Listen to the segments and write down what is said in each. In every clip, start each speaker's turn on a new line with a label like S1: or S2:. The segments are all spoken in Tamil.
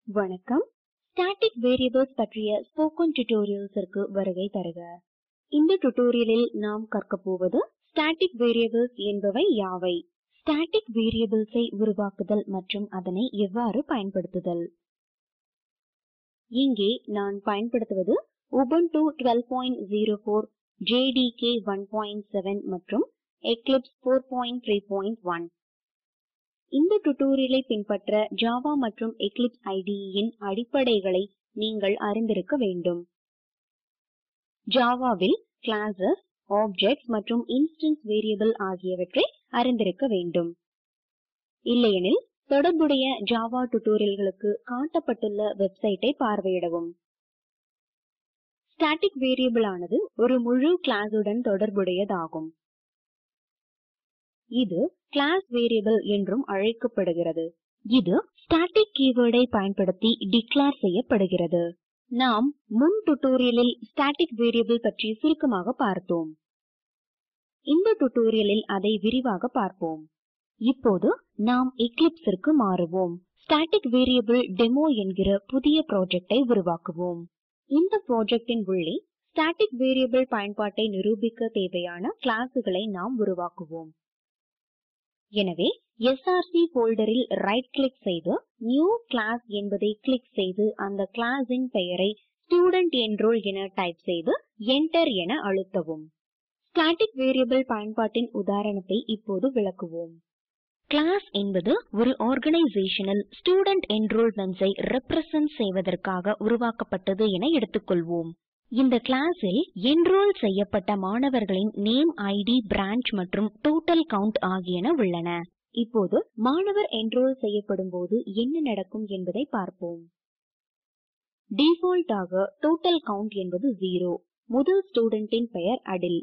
S1: வணக்கம் ஸ்டாட்டிக் வேரியபிள்ஸ் பற்றிய ஸ்போக்கன் டியூட்டோரியல்ஸிற்கு வருகை தருக இந்த டியூட்டோரியலில் நாம் கற்க போவது ஸ்டாட்டிக் வேரியபிள்ஸ் என்பவை யாவை ஸ்டாட்டிக் வேரியபிள்ஸை உருவாக்குதல் மற்றும் அதனை எவ்வாறு பயன்படுத்துதல் இங்கே நான் பயன்படுத்துவது உபுண்டு 12.04 JDK 1.7 மற்றும் Eclipse 4.3.1 இந்த டுடோரியலை பின்பற்ற ஜாவா மற்றும் Eclipse IDE இன் அடிப்படைகளை நீங்கள் அறிந்திருக்க வேண்டும் ஜாவாவில் கிளாஸஸ் ஆப்ஜெக்ட்ஸ் மற்றும் இன்ஸ்டன்ஸ் வேரியபிள் ஆகியவற்றை அறிந்திருக்க வேண்டும் இல்லையெனில் தொடர்புடைய ஜாவா டுடோரியல்களுக்கு காட்டப்பட்டுள்ள வெப்சைட்டை பார்வையிடவும் ஸ்டாட்டிக் வேரியபிள் ஆனது ஒரு முழு கிளாஸுடன் தொடர்புடையதாகும் இது கிளாஸ் வேரியபிள் என்றும் அழைக்கப்படுகிறது இது ஸ்டாட்டிக் கீவேர்டை பயன்படுத்தி டிக்ளேர் செய்யப்படுகிறது நாம் முன் டுடோரியலில் ஸ்டாட்டிக் வேரியபிள் பற்றி சுருக்கமாக பார்த்தோம் இந்த டுடோரியலில் அதை விரிவாக பார்ப்போம் இப்போது நாம் எக்லிப்ஸிற்கு மாறுவோம் ஸ்டாட்டிக் வேரியபிள் டெமோ என்கிற புதிய ப்ராஜெக்டை உருவாக்குவோம் இந்த ப்ராஜெக்டின் உள்ளே ஸ்டாட்டிக் வேரியபிள் பயன்பாட்டை நிரூபிக்க தேவையான கிளாஸுகளை நாம் உருவாக்குவோம் எனவே src போல்டரில் ரைட் கிளிக் செய்து நியூ கிளாஸ் என்பதை கிளிக் செய்து அந்த கிளாஸின் பெயரை ஸ்டூடென்ட் என்ரோல் என டைப் செய்து என்டர் என அழுத்தவும் ஸ்டாட்டிக் வேரியபிள் பயன்பாட்டின் உதாரணத்தை இப்போது விளக்குவோம் கிளாஸ் என்பது ஒரு ஆர்கனைசேஷனில் ஸ்டூடென்ட் என்ரோல்மெண்ட்ஸை ரெப்ரசன்ட் செய்வதற்காக உருவாக்கப்பட்டது என எடுத்துக்கொள்வோம் இந்த கிளாஸில் என்ரோல் செய்யப்பட்ட மாணவர்களின் நேம் ஐடி பிரான்ச் மற்றும் டோட்டல் கவுண்ட் ஆகியன உள்ளன இப்போது மாணவர் என்ரோல் செய்யப்படும் போது என்ன நடக்கும் என்பதை பார்ப்போம் டிஃபால்ட் ஆக டோட்டல் கவுண்ட் என்பது 0 முதல் ஸ்டூடெண்டின் பெயர் அடில்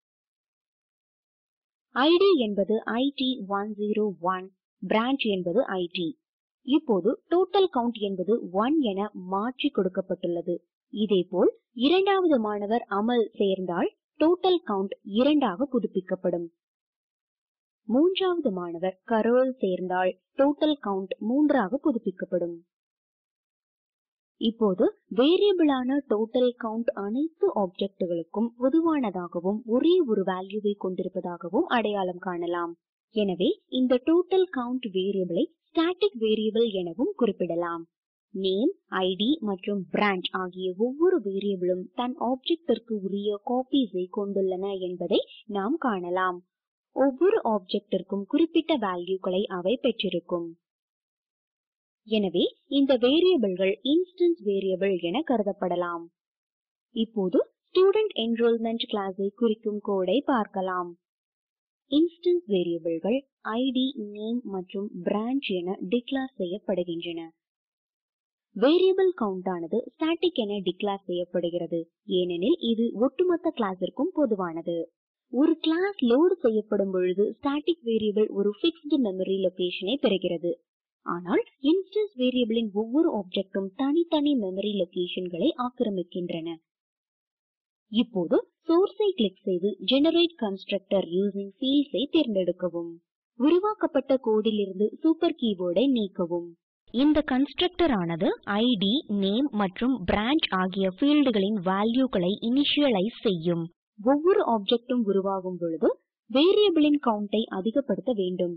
S1: ஐடி என்பது IT 101 பிரான்ச் என்பது IT இப்போது டோட்டல் கவுண்ட் என்பது 1 என மாற்றி கொடுக்கப்பட்டுள்ளது இதேபோல் இரண்டாவது மாணவர் அமல் சேர்ந்தால் டோட்டல் கவுண்ட் இரண்டாக புதுப்பிக்கப்படும் மூன்றாவது மாணவர் கரோல் சேர்ந்தால் டோட்டல் கவுண்ட் மூன்றாக புதுப்பிக்கப்படும் இப்போது வேரியபிளான டோட்டல் கவுண்ட் அனைத்து ஆப்ஜெக்ட்டுகளுக்கும் பொதுவானதாகவும் ஒரே ஒரு வேல்யூவை கொண்டிருப்பதாகவும் அடையாளம் காணலாம் எனவே இந்த டோட்டல் கவுண்ட் வேரியபிளை ஸ்டாட்டிக் வேரியபிள் எனவும் குறிப்பிடலாம் நேம் ஐடி மற்றும் பிரான்ச் ஆகிய ஒவ்வொரு வேரியபிளும் தன் ஆப்ஜெக்டிற்கு உரிய காப்பீஸை கொண்டுள்ளன என்பதை நாம் காணலாம் ஒவ்வொரு ஆப்ஜெக்டிற்கும் குறிப்பிட்ட வேல்யூக்களை அவை பெற்றிருக்கும் எனவே இந்த வேரியபிள்கள் இன்ஸ்டன்ஸ் வேரியபிள் என கருதப்படலாம் இப்போது ஸ்டூடென்ட் என்ரோல்மெண்ட் கிளாஸை குறிக்கும் கோடை பார்க்கலாம் இன்ஸ்டன்ஸ் வேரியபிள்கள் ஐடி நேம் மற்றும் பிரான்ச் என டிக்ளேர் செய்யப்படுகின்றன வேரியபிள் கவுண்ட் ஆனது ஸ்டாட்டிக் என டிக்ளேர் செய்யப்படுகிறது ஏனெனில் இது ஒட்டுமொத்த கிளாஸிற்கும் பொதுவானது ஒரு கிளாஸ் லோடு செய்யப்படும் பொழுது ஸ்டாட்டிக் வேரியபிள் ஒரு பிக்ஸ்டு மெமரி லொகேஷனை பெறுகிறது ஆனால் இன்ஸ்டன்ஸ் வேரியபிளின் ஒவ்வொரு ஆப்ஜெக்டும் தனித்தனி மெமரி லொகேஷன்களை ஆக்கிரமிக்கின்றன இப்போது சோர்ஸை கிளிக் செய்து ஜெனரேட் கன்ஸ்ட்ரக்டர் யூசிங் ஃபீல்ட்ஸை தேர்ந்தெடுக்கவும் உருவாக்கப்பட்ட கோடிலிருந்து சூப்பர் கீபோர்டை நீக்கவும் இந்த கன்ஸ்ட்ரக்டர் ஆனது ஐடி நேம் மற்றும் பிரான்ச் ஆகிய ஃபீல்டுகளின் வேல்யூகளை இனிஷியலைஸ் செய்யும் ஒவ்வொரு ஆப்ஜெக்டும் உருவாகும் பொழுது வேரியபிளின் கவுண்டை அதிகப்படுத்த வேண்டும்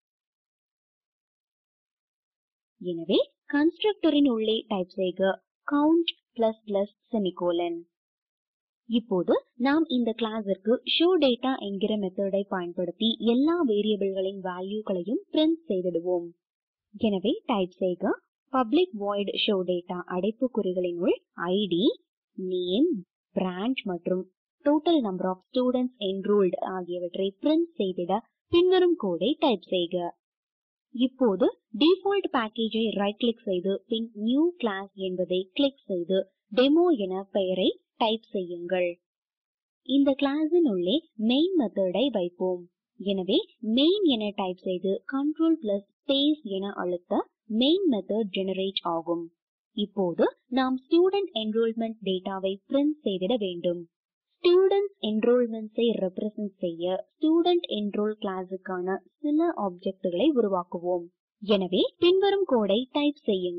S1: எனவே கன்ஸ்ட்ரக்டரின் உள்ளே டைப் செய்க கவுண்ட் பிளஸ் பிளஸ் செமிகோலன் இப்போது நாம் இந்த கிளாஸிற்கு ஷோ டேட்டா என்கிற மெத்தடை பயன்படுத்தி எல்லா வேரியபிள்களின் வேல்யூகளையும் பிரிண்ட் செய்திடுவோம் எனவே டைப் செய்க பப்ளிக் void show data அடைப்புக்குறிகளின் உள் ஐடி நேம் பிரான்ச் மற்றும் total number of students enrolled ஆகியவற்றை பிரிண்ட் செய்திட பின்வரும் கோடை டைப் செய்க இப்போது டிஃபால்ட் பேக்கேஜை ரைட் கிளிக் செய்து பின் நியூ கிளாஸ் என்பதை கிளிக் செய்து டெமோ என பெயரை டைப் செய்யுங்கள் இந்த கிளாஸின் உள்ளே மெயின் மெத்தடை வைப்போம் எனவே மெயின் என டைப் செய்து கண்ட்ரோல் பிளஸ் ஸ்பேஸ் என அழுத்த மெயின் மெத்தட் ஜெனரேட் ஆகும் இப்போது நாம் ஸ்டூடென்ட் என்ரோல்மெண்ட் டேட்டாவை பிரிண்ட் செய்திட வேண்டும் ஸ்டூடெண்ட்ஸ் என்ரோல்மெண்ட்ஸை ரெப்ரசன்ட் செய்ய ஸ்டூடென்ட் என்ரோல் கிளாஸுக்கான சில ஆப்ஜெக்ட்களை உருவாக்குவோம் எனவே பின்வரும் கோடை டைப் செய்யுங்கள்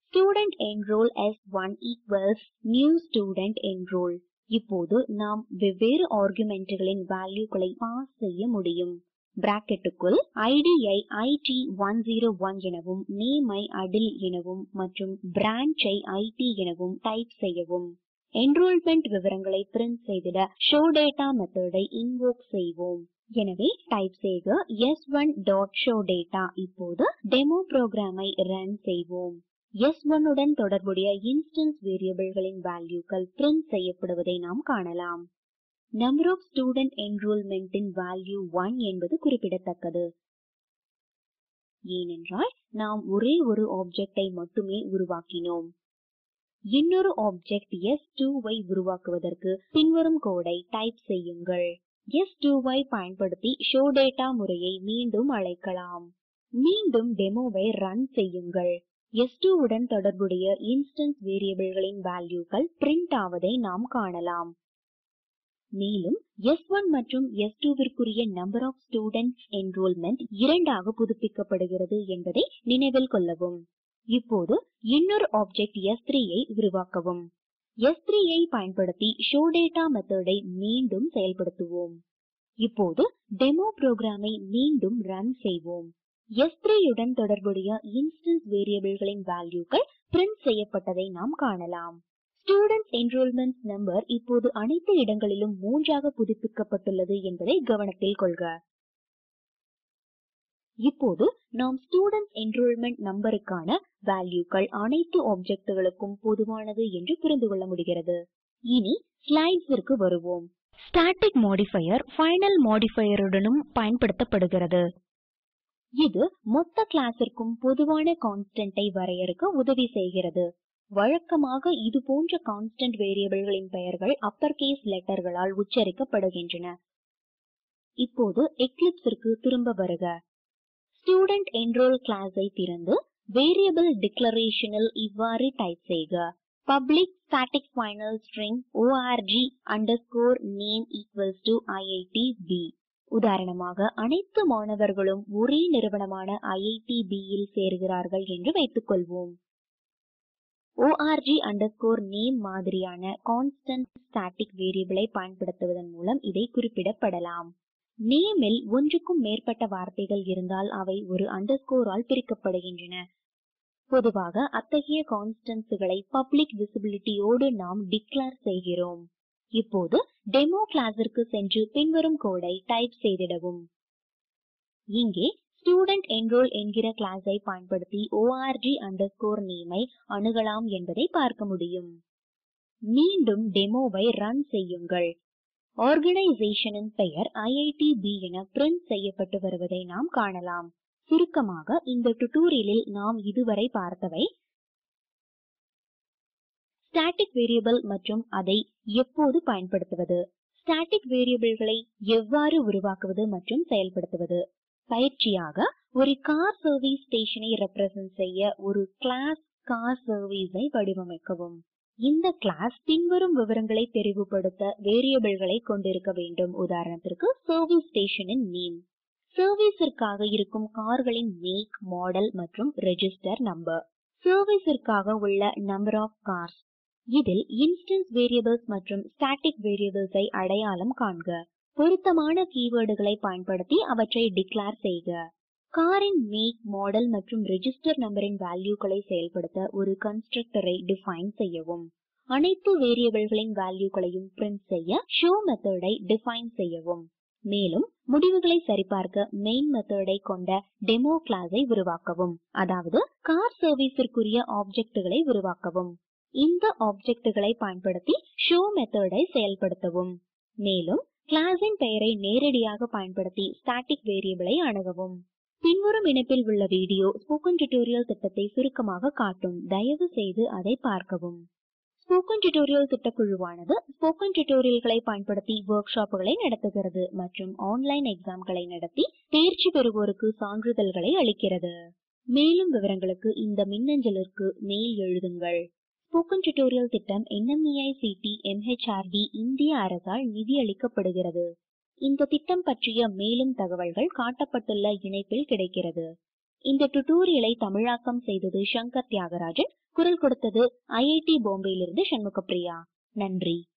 S1: student enroll s1 equals new student enroll இப்போது நாம் வெவ்வேறு ஆர்குமெண்ட்டுகளின் வேல்யூக்களை பாஸ் செய்ய முடியும் பிராக்கெட்டுக்குள் ஐடியை IT101 எனவும் நேமை அடில் எனவும் மற்றும் பிரான்ச்சை ஐடி எனவும் டைப் செய்யவும் என்ரோல்மெண்ட் விவரங்களை பிரிண்ட் செய்திட ஷோ டேட்டா மெத்தடை இன்வோக் செய்வோம் எனவே டைப் செய்க s1 டாட் ஷோ டேட்டா இப்போது டெமோ புரோகிராமை ரன் செய்வோம் s1 உடன் தொடர்புடைய இன்ஸ்டன்ஸ் வேரியபிள்களின் வேல்யூக்கள் பிரிண்ட் செய்யப்படுவதை நாம் காணலாம் நம்பர் ஆஃப் ஸ்டூடெண்ட் என்ரோல்மெண்ட் இன் வேல்யூ 1 என்பது குறிப்பிடத்தக்கது ஏனென்றால் நாம் ஒரே ஒரு ஆப்ஜெக்டை மட்டுமே உருவாக்கினோம் இன்னொரு ஆப்ஜெக்ட் s2 ஐ உருவாக்குவதற்கு பின்வரும் கோடை டைப் செய்யுங்கள் s2 ஐ பயன்படுத்தி ஷோ டேட்டா முறையை மீண்டும் அழைக்கலாம் மீண்டும் டெமோவை ரன் செய்யுங்கள் s2 உடன் தொடர்புடைய இன்ஸ்டன்ஸ் வேரியபிள்களின் வேல்யூக்கள் பிரிண்ட் ஆவதை நாம் காணலாம் மேலும் s1 மற்றும் s2 விற்குரிய நம்பர் ஆஃப் ஸ்டூடெண்ட்ஸ் என்ரோல்மெண்ட் இரண்டாக புதுப்பிக்கப்படுகிறது என்பதை நினைவில் கொள்ளவும் இப்போது இன்னொரு ஆப்ஜெக்ட் s3 ஐ உருவாக்கவும் s3 ஐ பயன்படுத்தி ஷோ டேட்டா மெத்தடை மீண்டும் செயல்படுத்துவோம் இப்போது டெமோ புரோகிராமை மீண்டும் ரன் செய்வோம் s3 உடன் தொடர்புடைய இன்ஸ்டன்ஸ் வேரியபிள்களின் வேல்யூக்கள் பிரிண்ட் செய்யப்பட்டதை நாம் காணலாம் ஸ்டூடெண்ட் என்ரோல்மெண்ட் நம்பர் இப்போது அனைத்து இடங்களிலும் மூன்றாக புதுப்பிக்கப்பட்டுள்ளது என்பதை கவனத்தில் கொள்க இப்போது நாம் ஸ்டூடெண்ட் என்ரோல்மெண்ட் நம்பருக்கான வேல்யூக்கள் அனைத்து ஆப்ஜெக்ட்களுக்கும் பொதுவானது என்று புரிந்து கொள்ள முடிகிறது இனி ஸ்லைட்ஸிற்கு வருவோம் ஸ்டாட்டிக் மோடிஃபையர் ஃபைனல் மோடிஃபையருடனும் பயன்படுத்தப்படுகிறது இது மொத்த கிளாஸிற்கும் பொதுவான கான்ஸ்டன்டை வரையறுக்க உதவி செய்கிறது வழக்கமாக இது போன்ற கான்ஸ்டன்ட் வேரியபிள்களின் பெயர்கள் அப்பர் கேஸ் லெட்டர்களால் உச்சரிக்கப்படுகின்றன இப்போது எக்லிப்ஸிற்கு திரும்ப வருக ஸ்டூடெண்ட் என்ரோல் கிளாஸை திறந்து வேரியபிள் டிக்ளரேஷனில் இவ்வாறு டைப் செய்க public static final string org underscore name equals to IITB உதாரணமாக அனைத்து மாணவர்களும் ஒரே நிறுவனமான IITB இல் சேர்கிறார்கள் என்று வைத்துக்கொள்வோம் org underscore name மாதிரியான கான்ஸ்டன்ட் ஸ்டாட்டிக் வேரியபிளை பயன்படுத்துவதன் மூலம் இதை குறிப்பிடப்படலாம் நேமில் ஒன்றுக்கும் மேற்பட்ட வார்த்தைகள் இருந்தால் அவை ஒரு அண்டர்ஸ்கோரால் பிரிக்கப்படுகின்றன பொதுவாக அத்தகைய கான்ஸ்டன்ட்ஸ்களை பப்ளிக் விசிபிலிட்டியோடு நாம் டிக்ளேர் செய்கிறோம் இப்போது டெமோ கிளாஸிற்கு சென்று பின்வரும் கோடை டைப் செய்திடவும் இங்கே ஸ்டூடெண்ட் என்ரோல் என்கிற கிளாஸை பயன்படுத்தி org underscore name ஐ அணுகலாம் என்பதை பார்க்க முடியும் மீண்டும் டெமோவை ரன் செய்யுங்கள் ஆர்கனைசேஷனின் பெயர் IITB என பிரிண்ட் செய்யப்பட்டு வருவதை நாம் காணலாம் சுருக்கமாக இந்த டுடோரியலில் நாம் இதுவரை பார்த்தவை ஸ்டாட்டிக் வேரியபிள் மற்றும் அதை எப்போது பயன்படுத்துவது ஸ்டாட்டிக் வேரியபிள்களை எவ்வாறு உருவாக்குவது மற்றும் செயல்படுத்துவது பயிற்சியாக ஒரு கார் சர்வீஸ் ஸ்டேஷனை ரெப்ரசன்ட் செய்ய ஒரு கிளாஸ் கார் சர்வீஸை வடிவமைக்கவும் இந்த கிளாஸ் பின்வரும் விவரங்களை தெரிவுபடுத்த வேரியபிள்களை கொண்டிருக்க வேண்டும் உதாரணத்திற்கு சர்வீஸ் ஸ்டேஷனின் நேம் சர்வீஸிற்காக இருக்கும் கார்களின் மேக் மாடல் மற்றும் ரெஜிஸ்டர் நம்பர் சர்வீஸிற்காக உள்ள நம்பர் ஆஃப் கார்ஸ் இதில் இன்ஸ்டன்ஸ் வேரியபிள்ஸ் மற்றும் ஸ்டாட்டிக் வேரியபிள்ஸை அடையாளம் காண்க பொருத்தமான கீவேர்டுகளை பயன்படுத்தி அவற்றை டிக்ளேர் செய்க காரின் மேக் மாடல் மற்றும் ரெஜிஸ்டர் நம்பரின் வேல்யூக்களை செயல்படுத்த ஒரு கன்ஸ்ட்ரக்டரை டிஃபைன் செய்யவும் அனைத்து வேரியபிள்களின் வேல்யூக்களையும் பிரிண்ட் செய்ய ஷோ மெத்தடை டிஃபைன் செய்யவும் மேலும் முடிவுகளை சரிபார்க்க மெயின் மெத்தடை கொண்ட டெமோ கிளாஸை உருவாக்கவும் அதாவது கார் சர்வீஸிற்குரிய ஆப்ஜெக்ட்களை உருவாக்கவும் இந்த ஆப்ஜெக்ட்களை பயன்படுத்தி ஷோ மெத்தடை செயல்படுத்தவும் மேலும் கிளாஸின் பெயரை நேரடியாக பயன்படுத்தி ஸ்டாட்டிக் வேரியபிளை அணுகவும் பின்வரும் இணைப்பில் உள்ள வீடியோ ஸ்போக்கன் டியூட்டோரியல் திட்டத்தை சுருக்கமாக காட்டும் தயவு செய்து அதை பார்க்கவும் ஸ்போக்கன் டியூட்டோரியல் திட்டக்குழுவானது ஸ்போக்கன் டியூட்டோரியல்களை பயன்படுத்தி ஒர்க் ஷாப்புகளை நடத்துகிறது மற்றும் ஆன்லைன் எக்ஸாம்களை நடத்தி தேர்ச்சி பெறுவோருக்கு சான்றிதழ்களை அளிக்கிறது மேலும் விவரங்களுக்கு இந்த மின்னஞ்சலிற்கு மெயில் எழுதுங்கள் ஸ்போக்கன் டியூட்டோரியல் திட்டம் NMEICT MHRD இந்திய அரசால் நிதியளிக்கப்படுகிறது இந்த திட்டம் பற்றிய மேலும் தகவல்கள் காட்டப்பட்டுள்ள இணைப்பில் கிடைக்கிறது இந்த டுடோரியலை தமிழாக்கம் செய்தது சங்கர் தியாகராஜன் குரல் கொடுத்தது ஐஐடி பாம்பேயிலிருந்து சண்முக பிரியா நன்றி